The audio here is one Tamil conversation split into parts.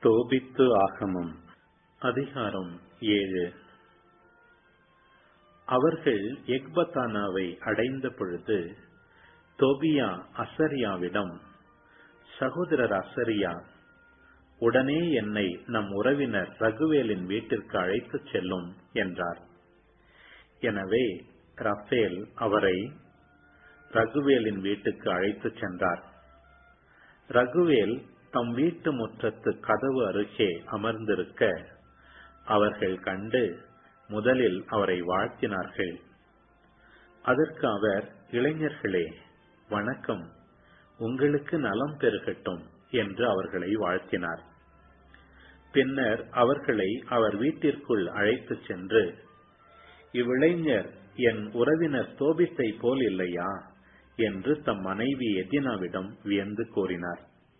தோபித்து ஆகமம் அதிகாரம் ஏழு அவர்கள் எக்பத்தானாவை அடைந்த பொழுது தோபியா அசரியாவிடம் சகோதரர் அசரியா உடனே என்னை நம் உறவினர் ரகுவேலின் வீட்டிற்கு அழைத்துச் செல்லும் என்றார் எனவே ரஃபேல் அவரை ரகுவேலின் வீட்டுக்கு அழைத்துச் சென்றார் ரகுவேல் தம் வீட்டு முற்றத்து கதவு அருகே அமர்ந்திருக்க அவர்கள் கண்டு முதலில் அவரை வாழ்த்தினார்கள் அதற்கு அவர் இளைஞர்களே வணக்கம் உங்களுக்கு நலம் பெருகட்டும் என்று அவர்களை வாழ்த்தினார் பின்னர் அவர்களை அவர் வீட்டிற்குள் அழைத்துச் சென்று இவ்விளைஞர் என் உறவினர் தோபித்தை போல் இல்லையா என்று தம் மனைவி எதினாவிடம் வியந்து கூறினார்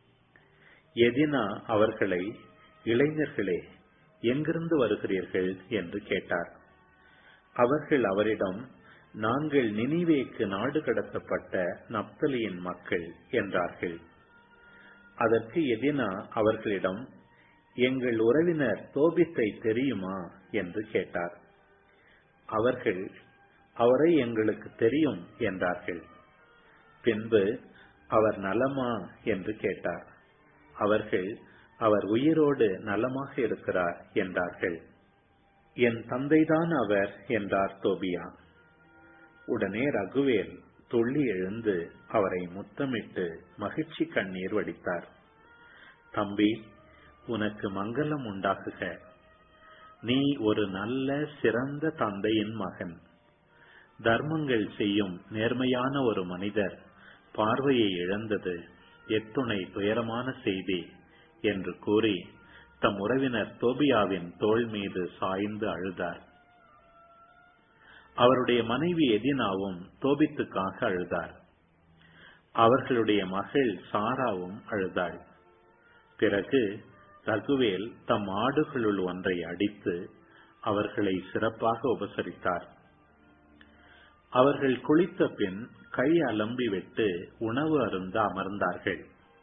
எதினா அவர்களை இளைஞர்களே எங்கிருந்து வருகிறீர்கள் என்று கேட்டார் அவர்கள் அவரிடம் நாங்கள் நினிவேக்கு நாடு கடத்தப்பட்ட நப்தலியின் மக்கள் என்றார்கள் அதற்கு எதினா அவர்களிடம் எங்கள் உறவினர் தோபித்தை தெரியுமா என்று கேட்டார் அவர்கள் அவரை எங்களுக்கு தெரியும் என்றார்கள் பின்பு அவர் நலமா என்று கேட்டார் அவர்கள் அவர் உயிரோடு நலமாக இருக்கிறார் என்றார்கள் என் தந்தைதான் அவர் என்றார் தோபியா உடனே ரகுவேல் துள்ளி எழுந்து அவரை முத்தமிட்டு மகிழ்ச்சி கண்ணீர் வடித்தார் தம்பி உனக்கு மங்களம் உண்டாகுக நீ ஒரு நல்ல சிறந்த தந்தையின் மகன் தர்மங்கள் செய்யும் நேர்மையான ஒரு மனிதர் பார்வையை இழந்தது எத்துணை துயரமான செய்தி என்று கூறி தம் உறவினர் தோபியாவின் தோள் மீது சாய்ந்து அழுதார் அவருடைய மனைவி எதினாவும் தோபித்துக்காக அழுதார் அவர்களுடைய மகள் சாராவும் அழுதாள் பிறகு ரகுவேல் தம் ஆடுகளுள் ஒன்றை அடித்து அவர்களை சிறப்பாக உபசரித்தார் அவர்கள் குளித்த பின் கை அலம்பி விட்டு உணவு அருந்த அமர்ந்தார்கள்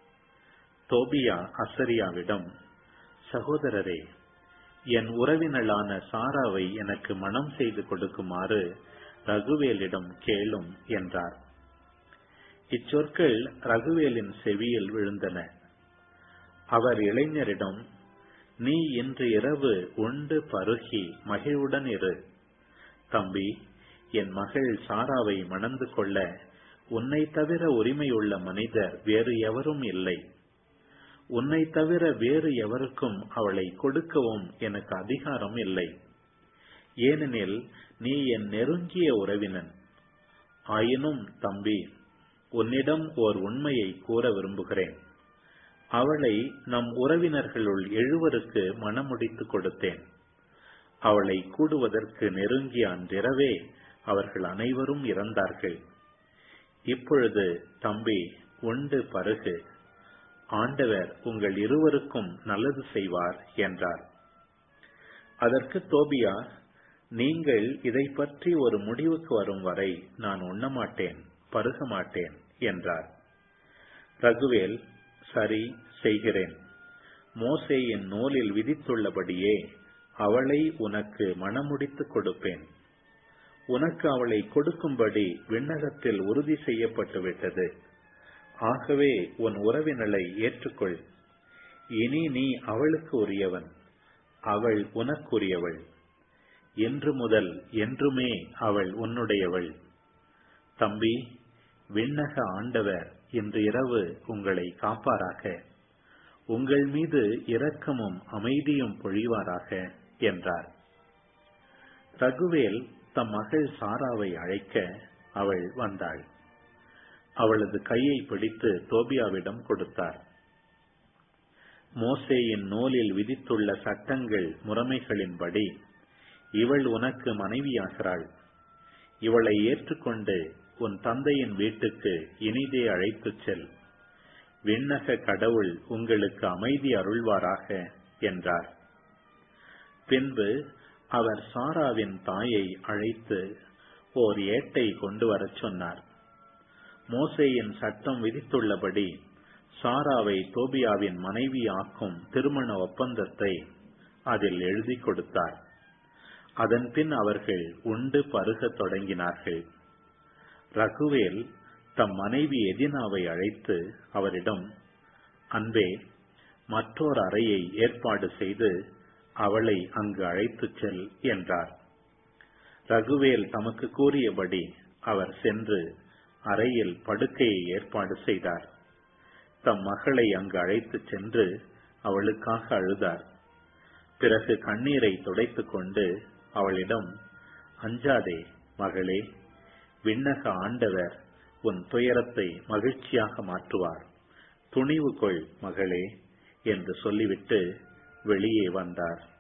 தோபியா அசரியாவிடம் சகோதரரே என் உறவினளான சாராவை எனக்கு மனம் செய்து கொடுக்குமாறு ரகுவேலிடம் கேளும் என்றார் இச்சொற்கள் ரகுவேலின் செவியில் விழுந்தன அவர் இளைஞரிடம் நீ இன்று இரவு உண்டு பருகி மகிழ்வுடன் இரு தம்பி என் மகள் சாராவை மணந்து கொள்ள உன்னை தவிர உரிமையுள்ள மனிதர் வேறு எவரும் இல்லை உன்னை தவிர வேறு எவருக்கும் அவளை கொடுக்கவும் எனக்கு அதிகாரம் இல்லை ஏனெனில் நீ என் நெருங்கிய உறவினன் ஆயினும் தம்பி உன்னிடம் ஓர் உண்மையை கூற விரும்புகிறேன் அவளை நம் உறவினர்களுள் எழுவருக்கு மனமுடித்து கொடுத்தேன் அவளை கூடுவதற்கு நெருங்கிய அன்றிரவே அவர்கள் அனைவரும் இறந்தார்கள் இப்பொழுது தம்பி உண்டு பருகு ஆண்டவர் உங்கள் இருவருக்கும் நல்லது செய்வார் என்றார் அதற்கு தோபியா நீங்கள் இதை பற்றி ஒரு முடிவுக்கு வரும் வரை நான் உண்ணமாட்டேன் பருக மாட்டேன் என்றார் ரகுவேல் சரி செய்கிறேன் மோசேயின் நூலில் விதித்துள்ளபடியே அவளை உனக்கு மனமுடித்து கொடுப்பேன் உனக்கு அவளை கொடுக்கும்படி விண்ணகத்தில் உறுதி செய்யப்பட்டுவிட்டது ஆகவே உன் உறவினளை ஏற்றுக்கொள் இனி நீ அவளுக்கு உரியவன் அவள் உனக்குரியவள் இன்று முதல் என்றுமே அவள் உன்னுடையவள் தம்பி விண்ணக ஆண்டவர் இன்று இரவு உங்களை காப்பாராக உங்கள் மீது இரக்கமும் அமைதியும் பொழிவாராக என்றார் ரகுவேல் தம் மகள் சாராவை அழைக்க அவள் வந்தாள் அவளது கையை பிடித்து தோபியாவிடம் கொடுத்தார் மோசேயின் நூலில் விதித்துள்ள சட்டங்கள் முறைமைகளின்படி இவள் உனக்கு மனைவியாகிறாள் இவளை ஏற்றுக்கொண்டு உன் தந்தையின் வீட்டுக்கு இனிதே அழைத்துச் செல் விண்ணக கடவுள் உங்களுக்கு அமைதி அருள்வாராக என்றார் பின்பு அவர் சாராவின் தாயை அழைத்து ஓர் ஏட்டை கொண்டு வரச் சொன்னார் மோசேயின் சட்டம் விதித்துள்ளபடி சாராவை தோபியாவின் மனைவியாக்கும் திருமண ஒப்பந்தத்தை அதில் எழுதி கொடுத்தார் அதன் பின் அவர்கள் உண்டு பருகத் தொடங்கினார்கள் ரகுவேல் தம் மனைவி எதினாவை அழைத்து அவரிடம் அன்பே மற்றோர் அறையை ஏற்பாடு செய்து அவளை அங்கு அழைத்துச் செல் என்றார் ரகுவேல் தமக்கு கூறியபடி அவர் சென்று அறையில் படுக்கையை ஏற்பாடு செய்தார் தம் மகளை அங்கு அழைத்துச் சென்று அவளுக்காக அழுதார் பிறகு கண்ணீரை துடைத்துக் கொண்டு அவளிடம் அஞ்சாதே மகளே விண்ணக ஆண்டவர் உன் துயரத்தை மகிழ்ச்சியாக மாற்றுவார் துணிவு கொள் மகளே என்று சொல்லிவிட்டு வெளியே வந்தார்